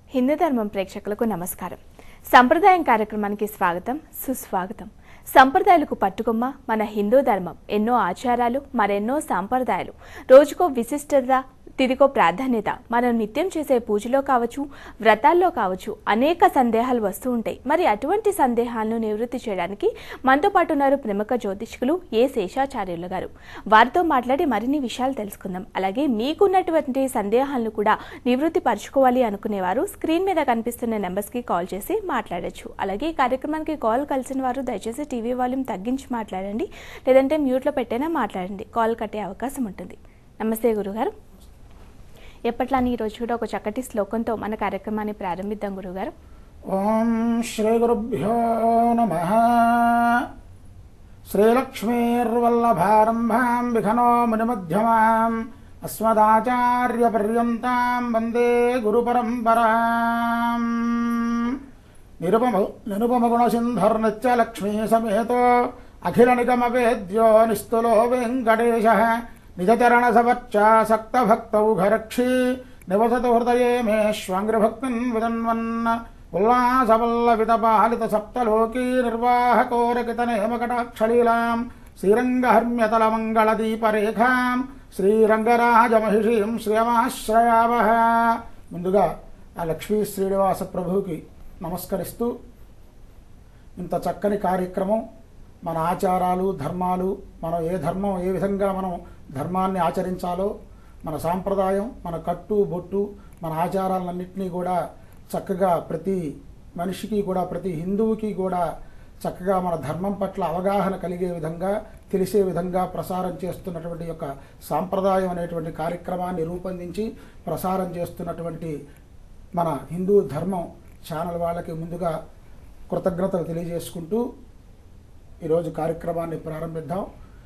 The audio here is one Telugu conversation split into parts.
హిందూ ధర్మం ప్రేక్షకులకు నమస్కారం సంప్రదాయం కార్యక్రమానికి స్వాగతం సుస్వాగతం సంప్రదాయాలకు పట్టుకొమ్మ మన హిందూ ధర్మం ఎన్నో ఆచారాలు మరెన్నో సాంప్రదాయాలు రోజుకో విశిష్టత తిదిగో ప్రాధాన్యత మనం నిత్యం చేసే పూజలో కావచ్చు వ్రతాల్లో కావచ్చు అనేక సందేహాలు వస్తూ ఉంటాయి మరి అటువంటి సందేహాలను నివృత్తి చేయడానికి మనతో పాటు ఉన్నారు ప్రముఖ జ్యోతిష్కులు ఏ శేషాచార్యులు గారు వారితో మాట్లాడి మరిన్ని విషయాలు తెలుసుకుందాం అలాగే మీకున్నటువంటి సందేహాలను కూడా నివృత్తి పరచుకోవాలి అనుకునేవారు స్క్రీన్ మీద కనిపిస్తున్న నెంబర్స్కి కాల్ చేసి మాట్లాడొచ్చు అలాగే ఈ కార్యక్రమానికి కాల్ కలిసిన వారు దయచేసి టీవీ వాల్యూమ్ తగ్గించి మాట్లాడండి లేదంటే మ్యూట్లో పెట్టైనా మాట్లాడండి కాల్ కట్టే అవకాశం ఉంటుంది నమస్తే గురుగారు ఎప్పట్లానే ఈరోజు కూడా ఒక చక్కటి శ్లోకంతో మన కార్యక్రమాన్ని ప్రారంభిద్దాం గురుగారు ఓం శ్రీ గురుభ్యో నమ శ్రీలక్ష్మీర్వల్లభారంభాం విఘనో మునిమధ్యమాం అస్మదాచార్యపర్యంతాం వందే గురుపరంపరాం నిరుపమ నిరుపమగుణసింధర్నిత్య లక్ష్మీ సమేతో అఖిల నిగమ వేద్యో నిస్తులో వెంకటేశ నిజచరణ సవచ్చాసక్త భక్తౌఘరక్షీ నివసతు హృదయే మే శ్వాంగ్రభక్తిన్ విదన్వన్ ఉల్లాసవల్లవిత పాలిత సప్తలోకీ నిర్వాహకోరకిత నేమకటాక్షలీలాం శ్రీరంగహర్మ్యతల మంగళ దీపరేఖాం శ్రీరంగరాజమహిషీం శ్రియమాశ్రయావహ ముందుగా ఆ లక్ష్మీ శ్రీనివాస ప్రభువుకి నమస్కరిస్తూ ఇంత చక్కని కార్యక్రమం మన ఆచారాలు ధర్మాలు మనం ఏ ధర్మం ఏ విధంగా మనం ధర్మాన్ని ఆచరించాలో మన సాంప్రదాయం మన కట్టు బొట్టు మన ఆచారాలన్నింటినీ కూడా చక్కగా ప్రతి మనిషికి కూడా ప్రతి హిందువుకి కూడా చక్కగా మన ధర్మం పట్ల అవగాహన కలిగే విధంగా తెలిసే విధంగా ప్రసారం చేస్తున్నటువంటి యొక్క సాంప్రదాయం అనేటువంటి కార్యక్రమాన్ని రూపొందించి ప్రసారం చేస్తున్నటువంటి మన హిందూ ధర్మం ఛానల్ వాళ్ళకి ముందుగా కృతజ్ఞతలు తెలియజేసుకుంటూ ఈరోజు కార్యక్రమాన్ని ప్రారంభిద్దాం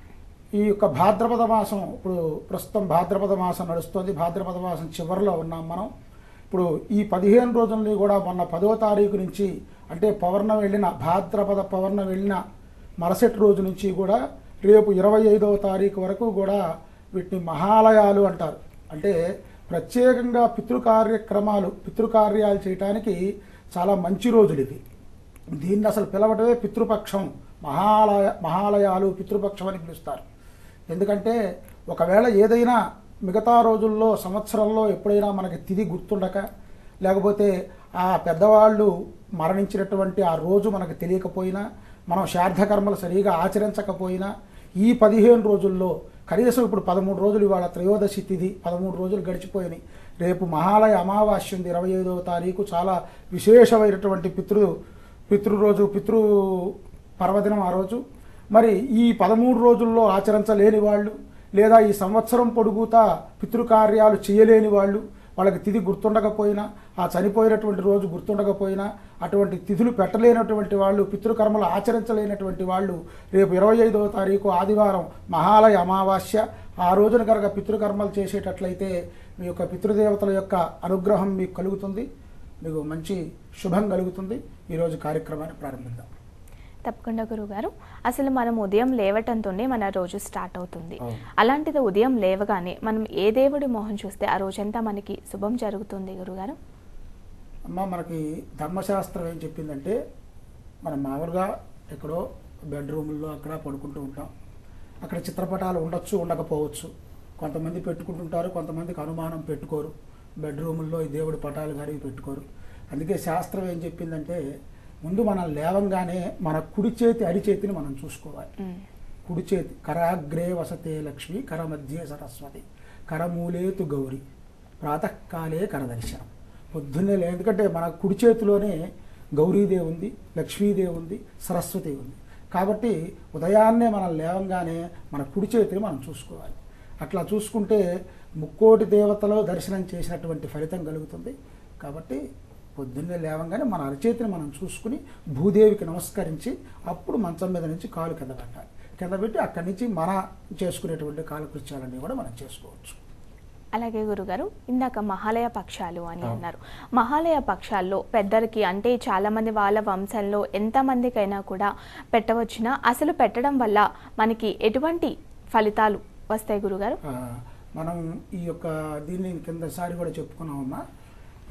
ఈ యొక్క భాద్రపద మాసం ఇప్పుడు ప్రస్తుతం భాద్రపద మాసం నడుస్తుంది భాద్రపద మాసం చివరిలో ఉన్నాం మనం ఇప్పుడు ఈ పదిహేను రోజుల్ని కూడా మొన్న పదో తారీఖు నుంచి అంటే పౌర్ణం వెళ్ళిన భాద్రపద పౌర్ణం వెళ్ళిన మరుసటి రోజు నుంచి కూడా రేపు ఇరవై ఐదవ తారీఖు వరకు కూడా వీటిని మహాలయాలు అంటారు అంటే ప్రత్యేకంగా పితృకార్యక్రమాలు పితృకార్యాలు చేయటానికి చాలా మంచి రోజులు ఇవి దీన్ని అసలు పిలవటమే పితృపక్షం మహాలయ మహాలయాలు పితృపక్షం అని పిలుస్తారు ఎందుకంటే ఒకవేళ ఏదైనా మిగతా రోజుల్లో సంవత్సరంలో ఎప్పుడైనా మనకి తిది గుర్తుండక లేకపోతే ఆ పెద్దవాళ్ళు మరణించినటువంటి ఆ రోజు మనకు తెలియకపోయినా మనం శ్రాద్ధకర్మలు సరిగా ఆచరించకపోయినా ఈ పదిహేను రోజుల్లో కనీసం ఇప్పుడు పదమూడు రోజులు ఇవాళ త్రయోదశి తిథి పదమూడు రోజులు గడిచిపోయినాయి రేపు మహాలయ అమావాస్య ఉంది ఇరవై ఐదవ తారీఖు చాలా విశేషమైనటువంటి పితృ పితృరోజు పితృ పర్వదినం ఆ రోజు మరి ఈ పదమూడు రోజుల్లో ఆచరించలేని వాళ్ళు లేదా ఈ సంవత్సరం పొడుగుతా పితృకార్యాలు చేయలేని వాళ్ళు వాళ్ళకి తిథి గుర్తుండకపోయినా ఆ చనిపోయినటువంటి రోజు గుర్తుండకపోయినా అటువంటి తిథులు పెట్టలేనటువంటి వాళ్ళు పితృకర్మలు ఆచరించలేనటువంటి వాళ్ళు రేపు ఇరవై ఐదవ తారీఖు ఆదివారం మహాలయ అమావాస్య ఆ రోజున కనుక పితృకర్మలు చేసేటట్లయితే మీ యొక్క పితృదేవతల యొక్క అనుగ్రహం మీకు కలుగుతుంది మీకు మంచి శుభం కలుగుతుంది ఈరోజు కార్యక్రమాన్ని ప్రారంభిద్దాం తప్పకుండా గురుగారు అసలు మనం ఉదయం లేవటంతోనే మన రోజు స్టార్ట్ అవుతుంది అవును. అలాంటిది ఉదయం లేవగానే మనం ఏ దేవుడి మొహం చూస్తే ఆ రోజంతా మనకి శుభం జరుగుతుంది గురుగారు అమ్మ మనకి ధర్మశాస్త్రం ఏం చెప్పిందంటే మనం మామూలుగా ఎక్కడో బెడ్రూముల్లో అక్కడ పడుకుంటూ ఉంటాం అక్కడ చిత్రపటాలు ఉండొచ్చు ఉండకపోవచ్చు కొంతమంది పెట్టుకుంటుంటారు కొంతమందికి అనుమానం పెట్టుకోరు బెడ్రూముల్లో ఈ దేవుడి పటాలు కానీ పెట్టుకోరు అందుకే శాస్త్రం ఏం చెప్పిందంటే ముందు మనం లేవంగానే మన కుడి చేతి అరిచేతిని మనం చూసుకోవాలి ఉమ్, కుడి చేతి కరాగ్రే వసతే లక్ష్మి కర మధ్యే సరస్వతి కరమూలేతు గౌరి ప్రాతకాలే కరదర్శనం పొద్దున్నే లే ఎందుకంటే మన కుడి చేతిలోనే గౌరీదేవి ఉంది లక్ష్మీదేవి ఉంది సరస్వతి ఉంది కాబట్టి ఉదయాన్నే మనం లేవంగానే మన కుడి చేతిని మనం చూసుకోవాలి అట్లా చూసుకుంటే ముక్కోటి దేవతలో దర్శనం చేసినటువంటి ఫలితం కలుగుతుంది కాబట్టి పొద్దున్నే లేవంగానే మన అరచేతిని మనం చూసుకుని భూదేవికి నమస్కరించి అప్పుడు మంచం మీద నుంచి కాలు కింద పెట్టాలి కింద పెట్టి అక్కడి నుంచి మన చేసుకునేటువంటి కాలకృత్యాలన్నీ కూడా మనం చేసుకోవచ్చు అలాగే గురుగారు ఇందాక మహాలయ పక్షాలు అని అవును. అన్నారు మహాలయ పక్షాల్లో పెద్దలకి అంటే చాలా మంది వాళ్ళ వంశంలో ఎంతమందికైనా కూడా పెట్టవచ్చునా అసలు పెట్టడం వల్ల మనకి ఎటువంటి ఫలితాలు వస్తాయి గురుగారు ఆ, మనం ఈ యొక్క దీన్ని కిందసారి కూడా చెప్పుకున్నామమ్మా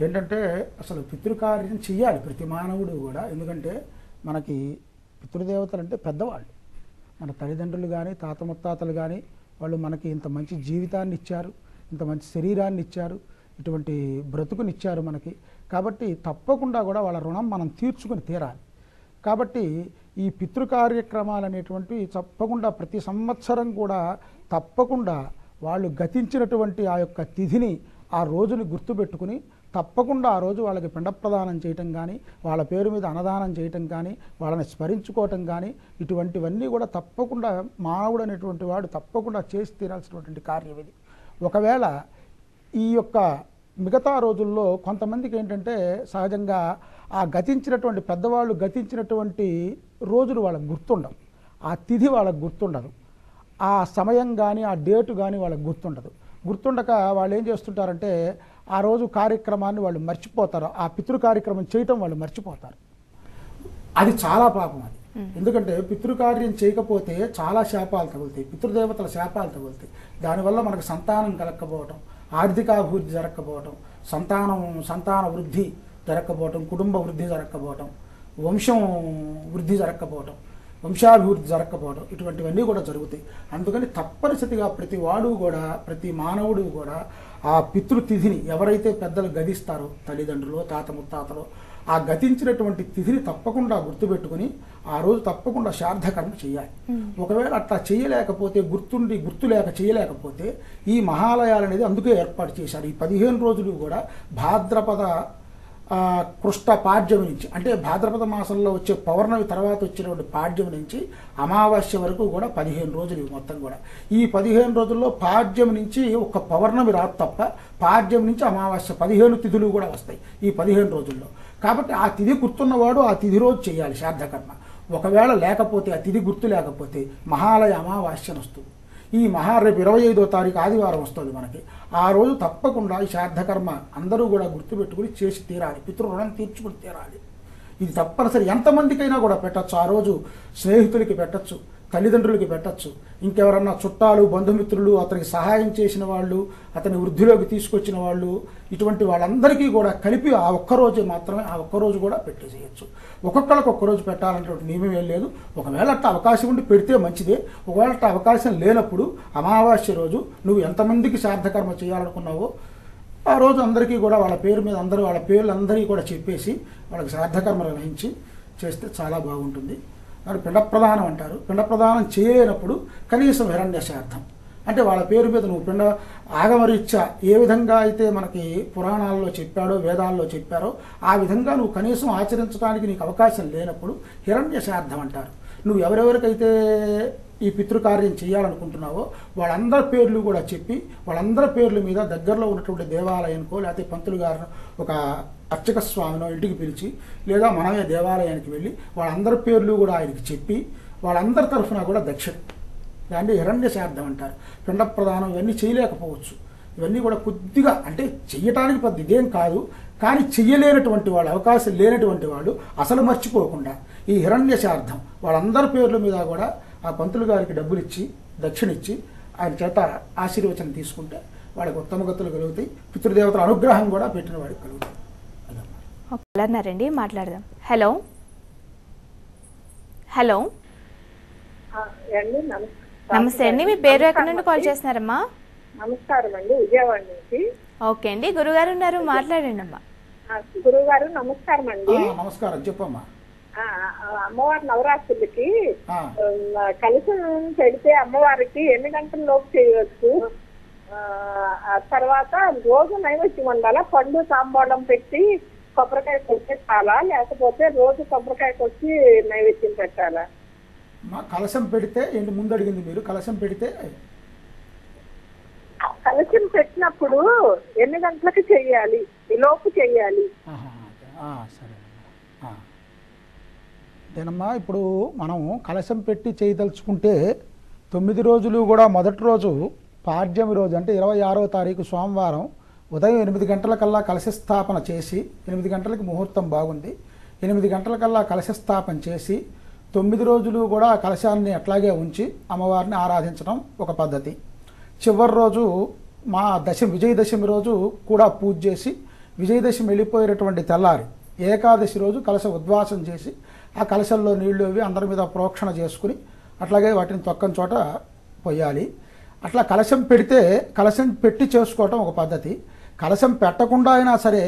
ఏంటంటే అసలు పితృకార్యం చెయ్యాలి ప్రతి మానవుడు కూడా ఎందుకంటే మనకి పితృదేవతలు అంటే పెద్దవాళ్ళు మన తల్లిదండ్రులు కానీ తాత ముత్తాతలు కానీ వాళ్ళు మనకి ఇంత మంచి జీవితాన్ని ఇచ్చారు ఇంత మంచి శరీరాన్ని ఇచ్చారు ఇటువంటి బ్రతుకునిచ్చారు మనకి కాబట్టి తప్పకుండా కూడా వాళ్ళ రుణం మనం తీర్చుకుని తీరాలి కాబట్టి ఈ పితృ కార్యక్రమాలు అనేటువంటివి తప్పకుండా ప్రతి సంవత్సరం కూడా తప్పకుండా వాళ్ళు గతించినటువంటి ఆ యొక్క తిథిని ఆ రోజుని గుర్తుపెట్టుకుని తప్పకుండా ఆ రోజు వాళ్ళకి పిండ ప్రదానం చేయటం కానీ వాళ్ళ పేరు మీద అన్నదానం చేయటం కానీ వాళ్ళని స్మరించుకోవటం కానీ ఇటువంటివన్నీ కూడా తప్పకుండా మానవుడు అనేటువంటి వాడు తప్పకుండా చేసి తీరాల్సినటువంటి కార్యం ఇది ఒకవేళ ఈ యొక్క మిగతా రోజుల్లో కొంతమందికి ఏంటంటే సహజంగా ఆ గతించినటువంటి పెద్దవాళ్ళు గతించినటువంటి రోజులు వాళ్ళకి గుర్తుండవు ఆ తిథి వాళ్ళకి గుర్తుండదు ఆ సమయం కానీ ఆ డేటు కానీ వాళ్ళకి గుర్తుండదు గుర్తుండక వాళ్ళు ఏం చేస్తుంటారంటే ఆ రోజు కార్యక్రమాన్ని వాళ్ళు మర్చిపోతారు ఆ పితృ కార్యక్రమం చేయటం వాళ్ళు మర్చిపోతారు అది చాలా పాపం అది ఎందుకంటే పితృకార్యం చేయకపోతే చాలా శాపాలు తగులుతాయి పితృదేవతల శాపాలు తగులుతాయి దానివల్ల మనకు సంతానం కలగకపోవటం ఆర్థికాభివృద్ధి జరగకపోవటం సంతానం సంతాన వృద్ధి జరగకపోవటం కుటుంబ వృద్ధి జరగకపోవటం వంశం వృద్ధి జరగకపోవటం వంశాభివృద్ధి జరగకపోవడం ఇటువంటివన్నీ కూడా జరుగుతాయి అందుకని తప్పనిసరిగా ప్రతి వాడు కూడా ప్రతి మానవుడు కూడా ఆ పితృతిథిని ఎవరైతే పెద్దలు గదిస్తారో తల్లిదండ్రులు తాత ముత్తాతలు ఆ గతించినటువంటి తిథిని తప్పకుండా గుర్తుపెట్టుకుని ఆ రోజు తప్పకుండా శ్రాద్ధకర్మ చేయాలి ఒకవేళ అట్లా చేయలేకపోతే గుర్తుండి గుర్తు లేక చేయలేకపోతే ఈ మహాలయాలు అనేది అందుకే ఏర్పాటు చేశారు ఈ పదిహేను రోజులు కూడా భాద్రపద ఆ, కృష్ణ పాడ్యమి నుంచి అంటే భాద్రపద మాసంలో వచ్చే పౌర్ణమి తర్వాత వచ్చినటువంటి పాడ్యం నుంచి అమావాస్య వరకు కూడా పదిహేను రోజులు ఇవి మొత్తం కూడా ఈ పదిహేను రోజుల్లో పాడ్యం నుంచి ఒక పౌర్ణమి రాదు తప్ప పాడ్యం నుంచి అమావాస్య పదిహేను తిథులు కూడా వస్తాయి ఈ పదిహేను రోజుల్లో కాబట్టి ఆ తిథి గుర్తున్నవాడు ఆ తిథి రోజు చేయాలి శ్రాద్ధకర్మ ఒకవేళ లేకపోతే ఆ తిథి గుర్తు లేకపోతే మహాలయ అమావాస్యను వస్తుంది ఈ మహా రేపు ఇరవై ఐదో తారీఖు ఆదివారం వస్తుంది మనకి ఆ రోజు తప్పకుండా ఈ శ్రాద్ధకర్మ అందరూ కూడా గుర్తుపెట్టుకుని చేసి తీరాలి పితృ తీర్చుకుని తీరాలి ఇది తప్పనిసరి ఎంతమందికైనా కూడా పెట్టచ్చు ఆ రోజు స్నేహితులకి పెట్టచ్చు తల్లిదండ్రులకి పెట్టచ్చు ఇంకెవరన్నా చుట్టాలు బంధుమిత్రులు అతనికి సహాయం చేసిన వాళ్ళు అతని వృద్ధిలోకి తీసుకొచ్చిన వాళ్ళు ఇటువంటి వాళ్ళందరికీ కూడా కలిపి ఆ ఒక్కరోజు మాత్రమే ఆ ఒక్కరోజు కూడా పెట్టేసేయచ్చు ఒక్కొక్కరికి ఒక్కరోజు పెట్టాలనేటువంటి నియమం ఏం లేదు ఒకవేళ అట్లా అవకాశం ఉండి పెడితే మంచిదే ఒకవేళ అట్లా అవకాశం లేనప్పుడు అమావాస్య రోజు నువ్వు ఎంతమందికి శ్రాద్ధకర్మ చేయాలనుకున్నావో ఆ రోజు అందరికీ కూడా వాళ్ళ పేరు మీద అందరూ వాళ్ళ పేర్లు అందరికీ కూడా చెప్పేసి వాళ్ళకి శ్రాద్ధకర్మ నిర్వహించి చేస్తే చాలా బాగుంటుంది మరి పిండ ప్రదానం అంటారు పిండ ప్రదానం చేయలేనప్పుడు కనీసం హిరణ్య శ్రాద్ధం అంటే వాళ్ళ పేరు మీద నువ్వు పిండ ఆగమరీత్యా ఏ విధంగా అయితే మనకి పురాణాల్లో చెప్పాడో వేదాల్లో చెప్పారో ఆ విధంగా నువ్వు కనీసం ఆచరించడానికి నీకు అవకాశం లేనప్పుడు హిరణ్య శ్రాద్ధం అంటారు నువ్వు ఎవరెవరికైతే ఈ పితృకార్యం చేయాలనుకుంటున్నావో వాళ్ళందరి పేర్లు కూడా చెప్పి వాళ్ళందరి పేర్ల మీద దగ్గరలో ఉన్నటువంటి దేవాలయానికో లేకపోతే పంతులు గారు ఒక అర్చక స్వామినో ఇంటికి పిలిచి లేదా మనమే దేవాలయానికి వెళ్ళి వాళ్ళందరి పేర్లు కూడా ఆయనకి చెప్పి వాళ్ళందరి తరఫున కూడా దక్షిణ దాన్ని హిరణ్య శార్థం అంటారు పిండ ప్రదానం ఇవన్నీ చేయలేకపోవచ్చు ఇవన్నీ కూడా కొద్దిగా అంటే చెయ్యటానికి పెద్ద ఇదేం కాదు కానీ చెయ్యలేనటువంటి వాళ్ళు అవకాశం లేనటువంటి వాళ్ళు అసలు మర్చిపోకుండా ఈ హిరణ్య శార్థం వాళ్ళందరి పేర్ల మీద కూడా ఆ పంతులు గారికి డబ్బులు ఇచ్చి దక్షిణ ఇచ్చి ఆయన చేత ఆశీర్వచనం తీసుకుంటే వాళ్ళకి ఉత్తమ గతులు కలుగుతాయి పితృదేవతల అనుగ్రహం కూడా పెట్టిన వాడికి కలుగుతాయి అదన్నమాట. ఒక అన్నారండి మాట్లాడదాం హలో హలో ఆ, అండి నమస్- నమస్తే అండి మీ పేరు ఎక్కడి నుండి కాల్ చేస్తున్నారమ్మా నమస్కారం అండి విజయవాడ నుంచి ఓకే అండి గురుగారు ఉన్నారు మాట్లాడండి అమ్మా ఆ, గురువు గారు నమస్కారం ఆ, అండి నమస్కారం చెప్పమ్మా ఆ, ఆ, అమ్మవారి నవరాత్రులకి ఆ, ఉమ్, కలశం పెడితే అమ్మవారికి ఎన్ని గంటల లోపు చేయవచ్చు ఆ, ఆ తర్వాత రోజు నైవేద్యం ఉండాలా పండు తాంబూలం పెట్టి కొబ్బరికాయ కొట్టి చాలా లేకపోతే రోజు కొబ్బరికాయ కొట్టి నైవేద్యం పెట్టాలా మా కలశం పెడితే ఏంటి ముందు అడిగింది మీరు కలశం పెడితే కలశం పెట్టినప్పుడు ఎన్ని గంటలకు చెయ్యాలి ఈ లోపు చెయ్యాలి ఆహా, ఓకే. ఆ, సరే ఆ. దేనమ్మా ఇప్పుడు మనం కలశం పెట్టి చేయదలుచుకుంటే తొమ్మిది రోజులు కూడా మొదటి రోజు పాడ్యమి రోజు అంటే ఇరవై ఆరవ తారీఖు సోమవారం ఉదయం ఎనిమిది గంటలకల్లా కలశ స్థాపన చేసి ఎనిమిది గంటలకి ముహూర్తం బాగుంది ఎనిమిది గంటలకల్లా కలశ స్థాపన చేసి తొమ్మిది రోజులు కూడా ఆ కలశాన్ని అట్లాగే ఉంచి అమ్మవారిని ఆరాధించడం ఒక పద్ధతి చివరి రోజు మా దశమి విజయదశమి రోజు కూడా పూజ చేసి విజయదశమి వెళ్ళిపోయేటటువంటి తెల్లారి ఏకాదశి రోజు కలశ ఉద్వాసం చేసి ఆ కలశంలో నీళ్లు అవి అందరి మీద ప్రోక్షణ చేసుకుని అట్లాగే వాటిని తొక్కని చోట పొయ్యాలి అట్లా కలశం పెడితే కలశం పెట్టి చేసుకోవటం ఒక పద్ధతి కలశం పెట్టకుండా అయినా సరే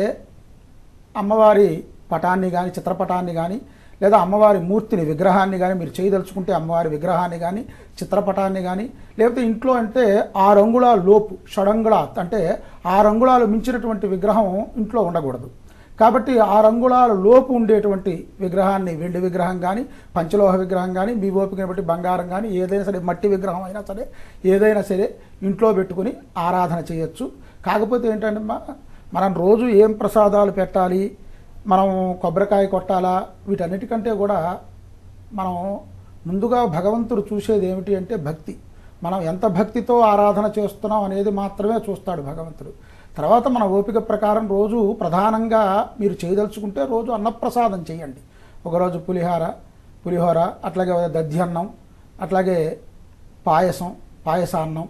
అమ్మవారి పటాన్ని కానీ చిత్రపటాన్ని కానీ లేదా అమ్మవారి మూర్తిని విగ్రహాన్ని కానీ మీరు చేయదలుచుకుంటే అమ్మవారి విగ్రహాన్ని కానీ చిత్రపటాన్ని కానీ లేకపోతే ఇంట్లో అంటే ఆరు అంగుళాల లోపు షడంగుళ అంటే ఆరు అంగుళాలు మించినటువంటి విగ్రహం ఇంట్లో ఉండకూడదు కాబట్టి ఆరు అంగుళాల లోపు ఉండేటువంటి విగ్రహాన్ని వెండి విగ్రహం కానీ పంచలోహ విగ్రహం కానీ మీ ఓపికని బట్టి బంగారం కానీ ఏదైనా సరే మట్టి విగ్రహం అయినా సరే ఏదైనా సరే ఇంట్లో పెట్టుకుని ఆరాధన చేయొచ్చు కాకపోతే ఏంటంటే మా- మనం రోజు ఏం ప్రసాదాలు పెట్టాలి మనం కొబ్బరికాయ కొట్టాలా వీటన్నిటికంటే కూడా మనం ముందుగా భగవంతుడు చూసేది ఏమిటి అంటే భక్తి మనం ఎంత భక్తితో ఆరాధన చేస్తున్నాం అనేది మాత్రమే చూస్తాడు భగవంతుడు తర్వాత మన ఓపిక ప్రకారం రోజు ప్రధానంగా మీరు చేయదలుచుకుంటే రోజు అన్నప్రసాదం చేయండి ఒకరోజు పులిహార పులిహోర అట్లాగే దధ్యన్నం అట్లాగే పాయసం పాయసాన్నం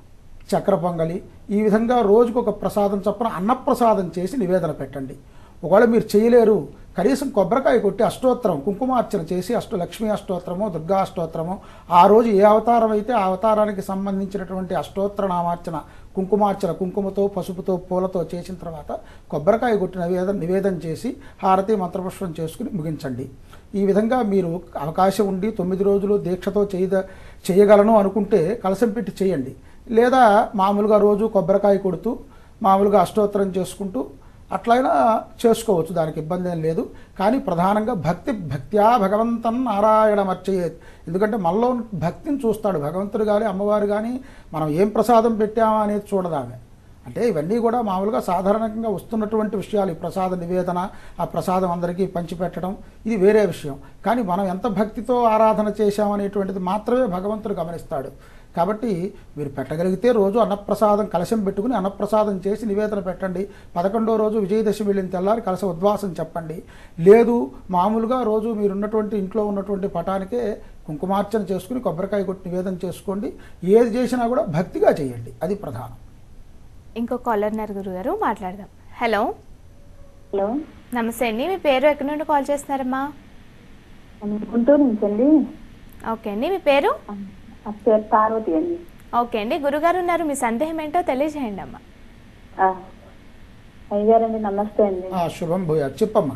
చక్ర పొంగలి ఈ విధంగా రోజుకు ఒక ప్రసాదం చొప్పున అన్నప్రసాదం చేసి నివేదన పెట్టండి ఒకవేళ మీరు చేయలేరు కనీసం కొబ్బరికాయ కొట్టి అష్టోత్తరం కుంకుమార్చన చేసి అష్ట లక్ష్మీ అష్టోత్తరము దుర్గా అష్టోత్తరము ఆ రోజు ఏ అవతారం అయితే ఆ అవతారానికి సంబంధించినటువంటి అష్టోత్తర నామార్చన కుంకుమార్చన కుంకుమతో పసుపుతో పూలతో చేసిన తర్వాత కొబ్బరికాయ కొట్టి నివేదన నివేదన చేసి హారతి మంత్రపుష్పం చేసుకుని ముగించండి ఈ విధంగా మీరు అవకాశం ఉండి తొమ్మిది రోజులు దీక్షతో చేయద చేయగలను అనుకుంటే కలసం పెట్టి చేయండి లేదా మామూలుగా రోజు కొబ్బరికాయ కొడుతూ మామూలుగా అష్టోత్తరం చేసుకుంటూ అట్లయినా చేసుకోవచ్చు దానికి ఇబ్బంది ఏం లేదు కానీ ప్రధానంగా భక్తి భక్త్యా భగవంతన్ నారాయణమర్చయేత్ ఎందుకంటే మనలో ఉన్న భక్తిని చూస్తాడు భగవంతుడు కానీ అమ్మవారు కానీ మనం ఏం ప్రసాదం పెట్టామా అనేది చూడదామె అంటే ఇవన్నీ కూడా మామూలుగా సాధారణంగా వస్తున్నటువంటి విషయాలు ఈ ప్రసాద నివేదన ఆ ప్రసాదం అందరికీ పంచిపెట్టడం ఇది వేరే విషయం కానీ మనం ఎంత భక్తితో ఆరాధన చేశామనేటువంటిది మాత్రమే భగవంతుడు గమనిస్తాడు కాబట్టి మీరు పెట్టగలిగితే రోజు అన్నప్రసాదం కలశం పెట్టుకుని అన్నప్రసాదం చేసి నివేదన పెట్టండి పదకొండో రోజు విజయదశమి వెళ్ళిన తెల్లారి కలశ ఉద్వాసం చెప్పండి లేదు మామూలుగా రోజు మీరు ఉన్నటువంటి ఇంట్లో ఉన్నటువంటి పటానికే కుంకుమార్చన చేసుకుని కొబ్బరికాయ కొట్టి నివేదన చేసుకోండి ఏది చేసినా కూడా భక్తిగా చేయండి అది ప్రధానం ఇంకో కాలర్ ఉన్నారు గురుగారు మాట్లాడదాం హలో హలో నమస్తే అండి మీ పేరు ఎక్కడి నుండి కాల్ చేస్తున్నారమ్మా గుంటూరు నుంచి అండి ఓకే అండి మీ పేరు ఆ పేరు పార్వతి అండి ఓకే అండి గురుగారు ఉన్నారు మీ సందేహం ఏంటో తెలియజేయండి అమ్మా ఆ, అయ్యగారండి నమస్తే అండి ఆ, శుభం భూయా చెప్పమ్మా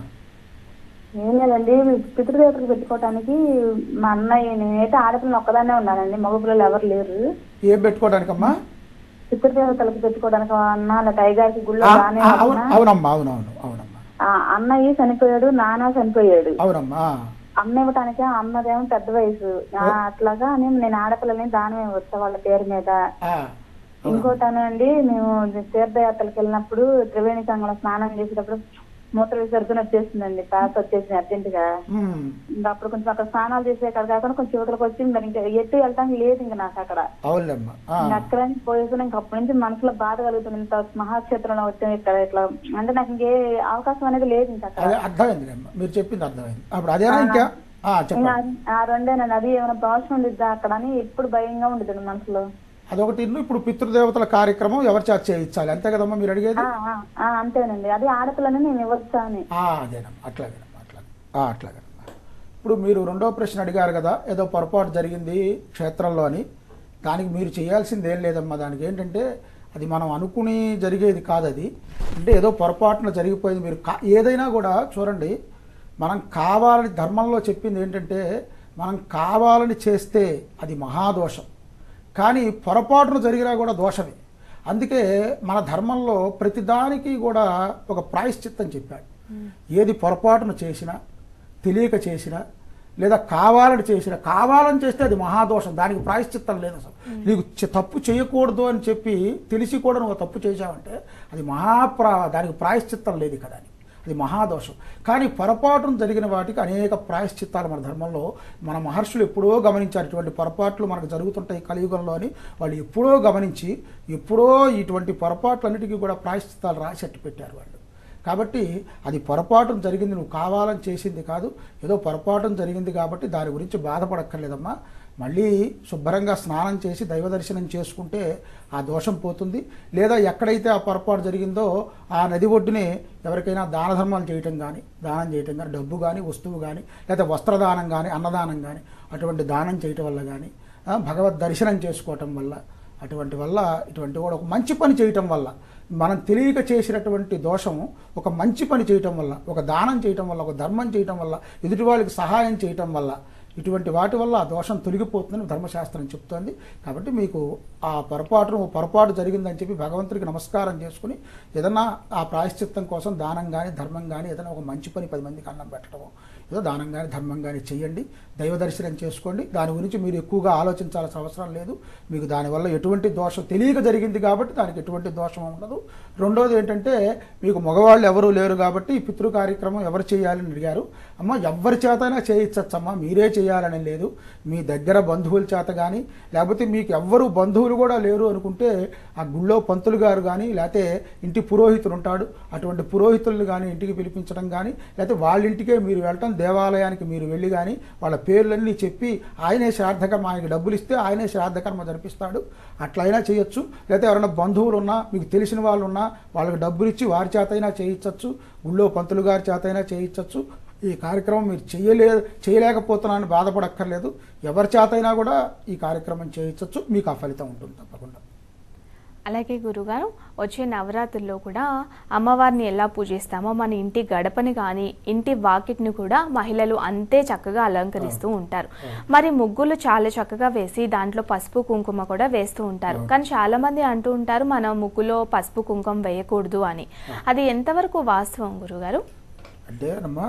ఏం లేదండి పితృదేవతలు పెట్టుకోవడానికి మా అన్నయ్య నేనైతే ఆడపిల్లలు ఒక్కదాన్నే ఉన్నానండి మగ పిల్లలు ఎవరు లేరు ఏం పెట్టుకోవడానికమ్మా పితృదేవతలకు పెట్టుకోవడానికి మా అన్న లేకపోతే అయ్యగారికి గుళ్ళో ఆ, బాగానే ఆ, అవును ఉంటున్నా. అవునమ్మా అవునవును అవునమ్మా ఆ, అన్నయ్య చనిపోయాడు నాన్న చనిపోయాడు అవునమ్మా అమ్మ ఇవ్వటానికి అమ్మదేమో పెద్ద వయసు ఆ, అట్లాగా అని నేను ఆడపిల్లని దానం ఇవ్వచ్చా వాళ్ళ పేరు మీద ఆ, ఇంకోటనండి మేము తీర్థయాత్రలకు వెళ్ళినప్పుడు త్రివేణి సంగంలో స్నానం చేసేటప్పుడు మూత్ర విసర్జన వచ్చేసిందండి పాస్ వచ్చేసింది అర్జెంట్ గా ఉమ్, ఇంకా అప్పుడు కొంచెం అక్కడ స్నానాలు చేసే కాడ కాకుండా కొంచెం యువతలకు వచ్చి మరి ఇంకా ఎట్టి వెళ్ళటానికి లేదు ఇంకా నాకు అక్కడ అవునులేమ్మా ఆ, ఇంకా అక్కడ నుంచి పోయేసి ఇంకా అప్పటి నుంచి మనసులో బాధ కలుగుతుంది ఇంత మహాక్షేత్రంలో వచ్చాం ఇక్కడ ఇట్లా అంటే నాకు ఇంకే అవకాశం అనేది లేదు ఇంకా అక్కడ అదే అర్థమైందిలేమ్మా మీరు చెప్పింది అర్థమైంది అప్పుడు అదేనా ఇంకా ఆ, ఇంకా చెప్పండి ఆ రెండేనండి అది ఏమైనా దోషం ఉండిద్దా అక్కడ అని ఎప్పుడు భయంగా ఉండేది మనసులో అదొకటి ఇల్లు ఇప్పుడు పితృదేవతల కార్యక్రమం ఎవరి చేత చేయించాలి అంతే కదమ్మా మీరు అడిగేది ఆ, ఆ, ఆ, అంతేనండి అది ఆడపిల్లని నేను ఇవ్వచ్చా అని ఆ, అదేనమ్మా అట్లాగేనమ్మా అట్లాగే ఆ, అట్లాగేనమ్మా ఇప్పుడు మీరు రెండో ప్రశ్న అడిగారు కదా ఏదో పొరపాటు జరిగింది క్షేత్రంలో అని దానికి మీరు చేయాల్సింది ఏం లేదమ్మా దానికి ఏంటంటే అది మనం అనుకుని జరిగేది కాదు అది అంటే ఏదో పొరపాటున జరిగిపోయింది మీరు కా ఏదైనా కూడా చూడండి మనం కావాలని ధర్మంలో చెప్పింది ఏంటంటే మనం కావాలని చేస్తే అది మహాదోషం కానీ పొరపాటున జరిగినా కూడా దోషమే అందుకే మన ధర్మంలో ప్రతిదానికి కూడా ఒక ప్రాయశ్చిత్తం చెప్పాడు ఏది పొరపాటున చేసినా తెలియక చేసినా లేదా కావాలని చేసినా కావాలని చేస్తే అది మహాదోషం దానికి ప్రాయశ్చిత్తం లేదు అసలు నీకు చి- తప్పు చేయకూడదు అని చెప్పి తెలిసి కూడా నువ్వు తప్పు చేశావంటే అది మహాప్రా దానికి ప్రాయశ్చిత్తం లేదు కదా అని అది మహాదోషం కానీ పొరపాటున జరిగిన వాటికి అనేక ప్రాయశ్చిత్తాలు మన ధర్మంలో మన మహర్షులు ఎప్పుడో గమనించారు ఇటువంటి పొరపాట్లు మనకు జరుగుతుంటాయి కలియుగంలో అని వాళ్ళు ఎప్పుడో గమనించి ఎప్పుడో ఇటువంటి పొరపాట్లన్నిటికీ కూడా ప్రాయశ్చిత్తాలు రాసి పెట్టారు వాళ్ళు కాబట్టి అది పొరపాటున జరిగింది నువ్వు కావాలని చేసింది కాదు ఏదో పొరపాటున జరిగింది కాబట్టి దాని గురించి బాధపడక్కర్లేదమ్మా మళ్ళీ శుభ్రంగా స్నానం చేసి దైవ దర్శనం చేసుకుంటే ఆ దోషం పోతుంది లేదా ఎక్కడైతే ఆ పొరపాటు జరిగిందో ఆ నది ఒడ్డునే ఎవరికైనా దాన ధర్మాలు చేయటం కానీ దానం చేయటం కానీ డబ్బు కానీ వస్తువు కానీ లేదా వస్త్రదానం కానీ అన్నదానం కానీ అటువంటి దానం చేయటం వల్ల కానీ ఆ, భగవద్ దర్శనం చేసుకోవటం వల్ల అటువంటి వల్ల ఇటువంటి కూడా ఒక మంచి పని చేయటం వల్ల మనం తెలియక చేసినటువంటి దోషం ఒక మంచి పని చేయటం వల్ల ఒక దానం చేయటం వల్ల ఒక ధర్మం చేయటం వల్ల ఎదుటి వాళ్ళకి సహాయం చేయటం వల్ల ఇటువంటి వాటి వల్ల ఆ దోషం తొలగిపోతుందని ధర్మశాస్త్రం చెప్తోంది కాబట్టి మీకు ఆ పొరపాటు పొరపాటు జరిగిందని చెప్పి భగవంతుడికి నమస్కారం చేసుకుని ఏదన్నా ఆ ప్రాయశ్చిత్తం కోసం దానం కానీ ధర్మం కానీ ఏదైనా ఒక మంచి పని పది మందికి అన్నం పెట్టడం ఏదో దానం కానీ ధర్మం కానీ చేయండి దైవ దర్శనం చేసుకోండి దాని గురించి మీరు ఎక్కువగా ఆలోచించాల్సిన అవసరం లేదు మీకు దానివల్ల ఎటువంటి దోషం తెలియక జరిగింది కాబట్టి దానికి ఎటువంటి దోషం ఉండదు రెండోది ఏంటంటే మీకు మగవాళ్ళు ఎవరు లేరు కాబట్టి ఈ పితృ కార్యక్రమం ఎవరు చేయాలని అడిగారు అమ్మ ఎవరి చేతైనా చేయించచ్చమ్మా మీరే చేయాలని లేదు మీ దగ్గర బంధువుల చేత కానీ లేకపోతే మీకు ఎవ్వరు బంధువులు కూడా లేరు అనుకుంటే ఆ గుళ్ళో పంతులు గారు కానీ లేకపోతే ఇంటి పురోహితుడు ఉంటాడు అటువంటి పురోహితులను కానీ ఇంటికి పిలిపించడం కానీ లేకపోతే వాళ్ళ ఇంటికే మీరు వెళ్ళటం దేవాలయానికి మీరు వెళ్ళి కానీ వాళ్ళ పేర్లన్నీ చెప్పి ఆయనే శ్రాద్ధకర్మ ఆయనకి డబ్బులు ఇస్తే ఆయనే శ్రాద్ధకర్మ జరిపిస్తాడు అట్లయినా చేయొచ్చు లేకపోతే ఎవరైనా బంధువులు ఉన్నా మీకు తెలిసిన వాళ్ళు ఉన్నా వాళ్ళకి డబ్బులు ఇచ్చి వారి చేతైనా చేయించవచ్చు గుళ్ళో పంతులు గారి చేతైనా చేయించవచ్చు ఈ కార్యక్రమం మీరు చేయలే చేయలేకపోతున్నానని బాధపడక్కర్లేదు ఎవరి చేతైనా కూడా ఈ కార్యక్రమం చేయించవచ్చు మీకు ఆ ఫలితం ఉంటుంది తప్పకుండా అలాగే గురుగారు వచ్చే నవరాత్రుల్లో కూడా అమ్మవారిని ఎలా పూజిస్తామో మన ఇంటి గడపని కానీ ఇంటి వాకిట్ని కూడా మహిళలు అంతే చక్కగా అలంకరిస్తూ ఉంటారు మరి ముగ్గులు చాలా చక్కగా వేసి దాంట్లో పసుపు కుంకుమ కూడా వేస్తూ ఉంటారు కానీ చాలా మంది అంటూ ఉంటారు మనం ముగ్గులో పసుపు కుంకుమ వేయకూడదు అని అది ఎంతవరకు వాస్తవం గురుగారు అంటే అమ్మా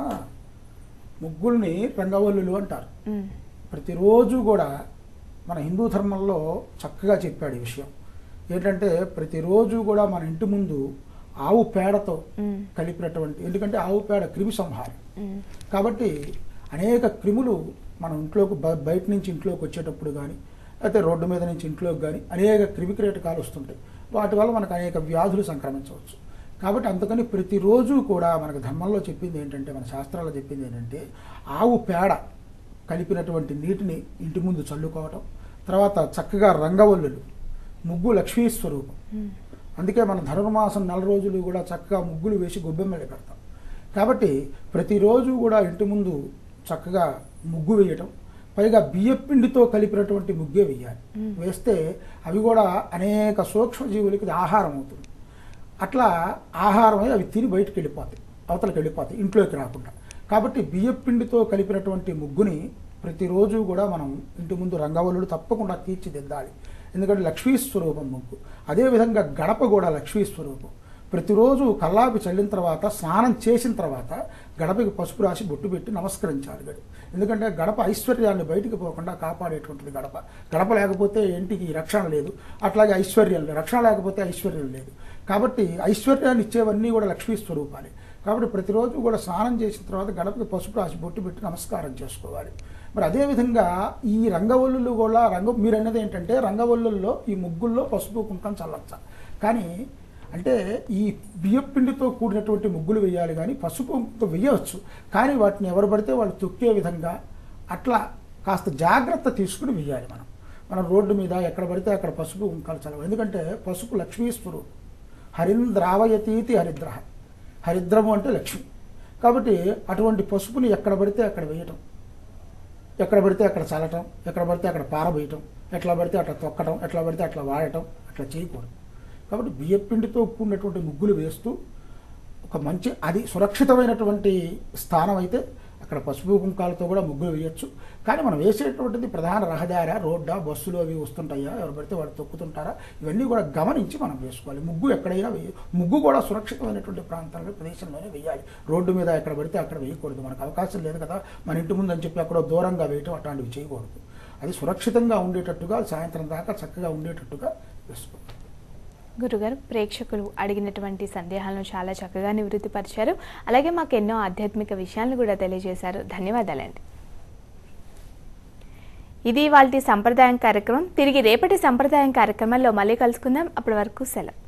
ముగ్గుల్ని రంగవల్లులు అంటారు ఉమ్, ప్రతిరోజు కూడా మన హిందూ ధర్మంలో చక్కగా చెప్పాడు ఈ విషయం ఏంటంటే ప్రతిరోజు కూడా మన ఇంటి ముందు ఆవు పేడతో ఉమ్, కలిపినటువంటి ఎందుకంటే ఆవు పేడ క్రిమి సంహారం ఉమ్, కాబట్టి అనేక క్రిములు మన ఇంట్లోకి బ- బయట నుంచి ఇంట్లోకి వచ్చేటప్పుడు కానీ అయితే రోడ్డు మీద నుంచి ఇంట్లోకి కానీ అనేక క్రిమి కీటకాలు వస్తుంటాయి వాటి వల్ల మనకు అనేక వ్యాధులు సంక్రమించవచ్చు కాబట్టి అందుకని ప్రతిరోజు కూడా మనకు ధర్మంలో చెప్పింది ఏంటంటే మన శాస్త్రాల్లో చెప్పింది ఏంటంటే ఆవు పేడ కలిపినటువంటి నీటిని ఇంటి ముందు చల్లుకోవటం తర్వాత చక్కగా రంగవల్లులు ముగ్గు లక్ష్మీ స్వరూపం ఉమ్. అందుకే మన ధనుర్మాసం నెల రోజులు కూడా చక్కగా ముగ్గులు వేసి గొబ్బెమ్మలు పెడతాం కాబట్టి ప్రతిరోజు కూడా ఇంటి ముందు చక్కగా ముగ్గు వేయటం పైగా బియ్యపిండితో కలిపినటువంటి ముగ్గే వేయాలి వేస్తే అవి కూడా అనేక సూక్ష్మజీవులకి ఇది ఆహారం అవుతుంది అట్లా ఆహారమై అవి తిని బయటికి వెళ్ళిపోతాయి అవతలకి వెళ్ళిపోతాయి ఇంట్లోకి రాకుండా కాబట్టి బియ్యపిండితో కలిపినటువంటి ముగ్గుని ప్రతిరోజు కూడా మనం ఇంటి ముందు రంగవల్లుడు తప్పకుండా తీర్చిదిద్దాలి ఎందుకంటే లక్ష్మీ స్వరూపం ముగ్గు అదేవిధంగా గడప కూడా లక్ష్మీ స్వరూపం ప్రతిరోజు కల్లాపి చల్లిన తర్వాత స్నానం చేసిన తర్వాత గడపకి పసుపు రాసి బొట్టు పెట్టి నమస్కరించాలి గడి ఎందుకంటే గడప ఐశ్వర్యాన్ని బయటికి పోకుండా కాపాడేటువంటిది గడప గడప లేకపోతే ఇంటికి రక్షణ లేదు అట్లాగే ఐశ్వర్యం లేదు రక్షణ లేకపోతే ఐశ్వర్యం లేదు కాబట్టి ఐశ్వర్యాన్ని ఇచ్చేవన్నీ కూడా లక్ష్మీ స్వరూపాలే కాబట్టి ప్రతిరోజు కూడా స్నానం చేసిన తర్వాత గడపకి పసుపు రాసి బొట్టు పెట్టి నమస్కారం చేసుకోవాలి మరి అదేవిధంగా ఈ రంగవల్లులు కూడా రంగ మీరు అన్నది ఏంటంటే రంగవల్లుల్లో ఈ ముగ్గుల్లో పసుపు కుంకం చల్లచ్చ కానీ అంటే ఈ బియ్యపిండితో కూడినటువంటి ముగ్గులు వేయాలి కానీ పసుపు కుంకుమ వేయవచ్చు కానీ వాటిని ఎవరు పడితే వాళ్ళు తొక్కే విధంగా అట్లా కాస్త జాగ్రత్త తీసుకుని వేయాలి మనం మనం రోడ్డు మీద ఎక్కడ పడితే అక్కడ పసుపు కుంకాలు చల్లవు ఎందుకంటే పసుపు లక్ష్మీ స్వరూపం హరింద్రావయతీతి హరిద్ర హరిద్రము అంటే లక్ష్మి కాబట్టి అటువంటి పసుపుని ఎక్కడ పడితే అక్కడ వేయటం ఎక్కడ పడితే అక్కడ చల్లటం ఎక్కడ పడితే అక్కడ పారబోయటం ఎట్లా పడితే అట్లా తొక్కటం ఎట్లా పడితే అట్లా వాడటం అట్లా చేయకూడదు కాబట్టి బియ్యపిండితో కూడినటువంటి ముగ్గులు వేస్తూ ఒక మంచి అది సురక్షితమైనటువంటి స్థానం అయితే అక్కడ పసుపు కుంకాలతో కూడా ముగ్గులు వేయొచ్చు కానీ మనం వేసేటువంటిది ప్రధాన రహదారా రోడ్డా బస్సులు అవి వస్తుంటాయా ఎవరు పడితే వాళ్ళు తొక్కుతుంటారా ఇవన్నీ కూడా గమనించి మనం వేసుకోవాలి ముగ్గు ఎక్కడైనా వేయ ముగ్గు కూడా సురక్షితమైనటువంటి ప్రాంతాల్లో ప్రదేశంలోనే వేయాలి రోడ్డు మీద ఎక్కడ పడితే అక్కడ వేయకూడదు మనకు అవకాశం లేదు కదా మన ఇంటి ముందు అని చెప్పి అక్కడ దూరంగా వేయటం అట్లాంటివి చేయకూడదు అది సురక్షితంగా ఉండేటట్టుగా సాయంత్రం దాకా చక్కగా ఉండేటట్టుగా వేసుకోవాలి గురుగారు ప్రేక్షకులు అడిగినటువంటి సందేహాలను చాలా చక్కగా నివృత్తిపరిచారు అలాగే మాకు ఎన్నో ఆధ్యాత్మిక విషయాలను కూడా తెలియజేశారు ధన్యవాదాలండి ఇది వాళ్ళ సంప్రదాయం కార్యక్రమం తిరిగి రేపటి సంప్రదాయం కార్యక్రమంలో మళ్ళీ కలుసుకుందాం అప్పటి వరకు సెలవు